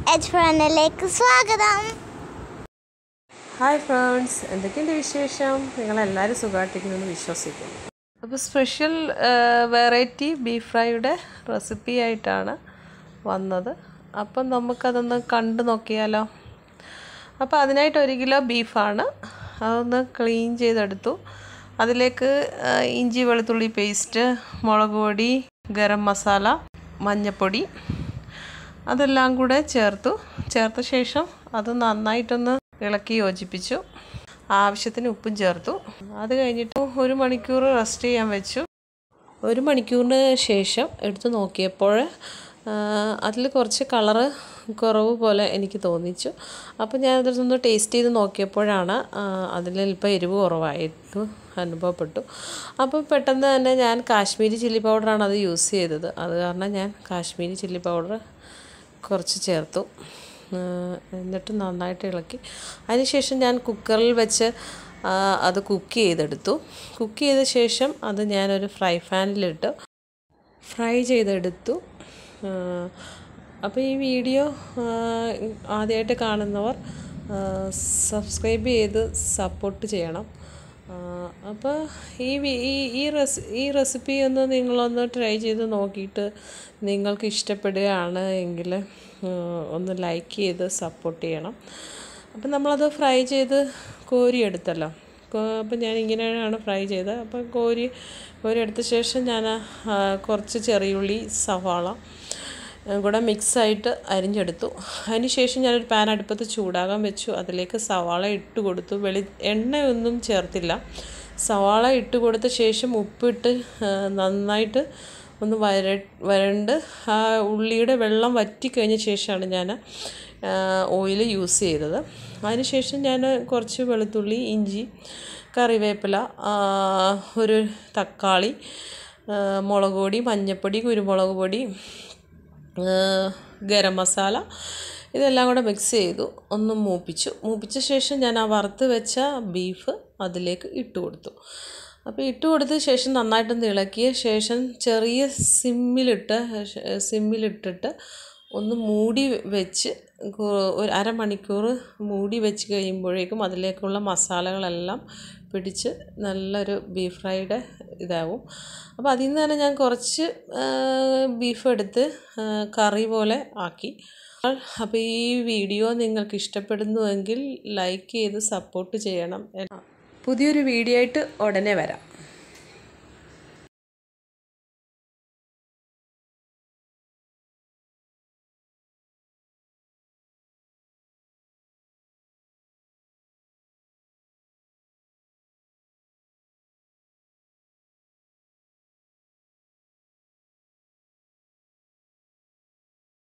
H ഫ്രണ്ടിലേക്ക് സ്വാഗതം hi friends എന്തൊക്കെയുണ്ട് വിശേഷം നിങ്ങളെല്ലാവരും സുഖമായിട്ടിരിക്കുമെന്ന് വിശ്വസിക്കുന്നു അപ്പോൾ സ്പെഷ്യൽ വെറൈറ്റി ബീഫ് ഫ്രൈയുടെ റെസിപ്പി ആയിട്ടാണ് വന്നത് അപ്പം നമുക്കതൊന്ന് കണ്ടു നോക്കിയാലോ അപ്പോൾ അതിനായിട്ട് ഒരു കിലോ ബീഫാണ് അതൊന്ന് ക്ലീൻ ചെയ്തെടുത്തു അതിലേക്ക് ആ, ഇഞ്ചി വെളുത്തുള്ളി പേസ്റ്റ് മുളക് പൊടി ഗരം മസാല മഞ്ഞൾപ്പൊടി അതെല്ലാം കൂടെ ചേർത്തു ചേർത്ത ശേഷം അത് നന്നായിട്ടൊന്ന് ഇളക്കി യോജിപ്പിച്ചു ആവശ്യത്തിന് ഉപ്പും ചേർത്തു അത് കഴിഞ്ഞിട്ട് ഒരു മണിക്കൂർ റെസ്റ്റ് ചെയ്യാൻ വെച്ചു ഒരു മണിക്കൂറിന് ശേഷം എടുത്ത് നോക്കിയപ്പോൾ അതിൽ കുറച്ച് കളറ് കുറവ് പോലെ എനിക്ക് തോന്നിച്ചു അപ്പോൾ ഞാൻ അതൊന്ന് ടേസ്റ്റ് ചെയ്ത് നോക്കിയപ്പോഴാണ് അതിൽ ഇപ്പോൾ എരിവ് കുറവായിട്ട് അനുഭവപ്പെട്ടു അപ്പോൾ പെട്ടെന്ന് തന്നെ ഞാൻ കാശ്മീരി ചില്ലി പൗഡറാണ് അത് യൂസ് ചെയ്തത് അത് കാരണം ഞാൻ കാശ്മീരി ചില്ലി പൗഡർ കുറച്ച് ചേർത്തു ആ, എന്നിട്ട് നന്നായിട്ട് ഇളക്കി അതിനുശേഷം ഞാൻ കുക്കറിൽ വെച്ച് ആ, അത് കുക്ക് ചെയ്തെടുത്തു കുക്ക് ചെയ്ത ശേഷം അത് ഞാനൊരു ഫ്രൈ പാനിലിട്ട് ഫ്രൈ ചെയ്തെടുത്തു അപ്പോൾ ഈ വീഡിയോ ആദ്യമായിട്ട് കാണുന്നവർ സബ്സ്ക്രൈബ് ചെയ്ത് സപ്പോർട്ട് ചെയ്യണം അപ്പോൾ ഈ വി- ഈ ഈ റെസി ഈ റെസിപ്പി ഒന്ന് നിങ്ങളൊന്ന് ട്രൈ ചെയ്ത് നോക്കിയിട്ട് നിങ്ങൾക്ക് ഇഷ്ടപ്പെടുകയാണ് എങ്കിൽ ഒന്ന് ലൈക്ക് ചെയ്ത് സപ്പോർട്ട് ചെയ്യണം അപ്പം നമ്മളത് ഫ്രൈ ചെയ്ത് കോരിയെടുത്തല്ലോ അപ്പം ഞാൻ ഇങ്ങനെയാണ് ഫ്രൈ ചെയ്തത് അപ്പം കോരി കോരി എടുത്ത ശേഷം ഞാൻ ആ, കുറച്ച് ചെറിയുള്ളി സവാള ആ, കൂടെ മിക്സായിട്ട് അരിഞ്ഞെടുത്തു അതിനുശേഷം ഞാനൊരു പാൻ അടുപ്പത്ത് ചൂടാകാൻ വെച്ചു അതിലേക്ക് സവാള ഇട്ട് കൊടുത്തു വെളി എണ്ണയൊന്നും ചേർത്തില്ല സവാള ഇട്ട് കൊടുത്ത ശേഷം ഉപ്പിട്ട് ആ, നന്നായിട്ട് ഒന്ന് വര വരണ്ട് ആ ഉള്ളിയുടെ വെള്ളം വറ്റിക്കഴിഞ്ഞ ശേഷമാണ് ഞാൻ ഓയിൽ യൂസ് ചെയ്തത് അതിനുശേഷം ഞാൻ കുറച്ച് വെളുത്തുള്ളി ഇഞ്ചി കറിവേപ്പില ആ, ഒരു തക്കാളി ആ, മുളക് പൊടി മഞ്ഞൾപ്പൊടി കുരുമുളക് പൊടി ആ, ഗരം മസാല ഇതെല്ലാം കൂടെ മിക്സ് ചെയ്തു ഒന്ന് മൂപ്പിച്ചു മൂപ്പിച്ച ശേഷം ഞാൻ ആ വറുത്ത് വെച്ച ബീഫ് അതിലേക്ക് ഇട്ട് കൊടുത്തു അപ്പോൾ ഇട്ട് കൊടുത്ത ശേഷം നന്നായിട്ടൊന്ന് ഇളക്കിയ ശേഷം ചെറിയ സിമ്മിലിട്ട് സിമ്മിലിട്ടിട്ട് ഒന്ന് മൂടി വെച്ച് കു- ഒരു അരമണിക്കൂർ മൂടി വെച്ച് കഴിയുമ്പോഴേക്കും അതിലേക്കുള്ള മസാലകളെല്ലാം പിടിച്ച് നല്ലൊരു ബീഫ് ഫ്രൈയുടെ ഇതാവും അപ്പോൾ അതിൽ നിന്ന് തന്നെ ഞാൻ കുറച്ച് ആ, ബീഫ് എടുത്ത് ആ, കറി പോലെ ആക്കി അപ്പോൾ ഈ വീഡിയോ നിങ്ങൾക്ക് ഇഷ്ടപ്പെടുന്നുവെങ്കിൽ ലൈക്ക് ചെയ്ത് സപ്പോർട്ട് ചെയ്യണം പുതിയൊരു വീഡിയോ ആയിട്ട് ഉടനെ വരാം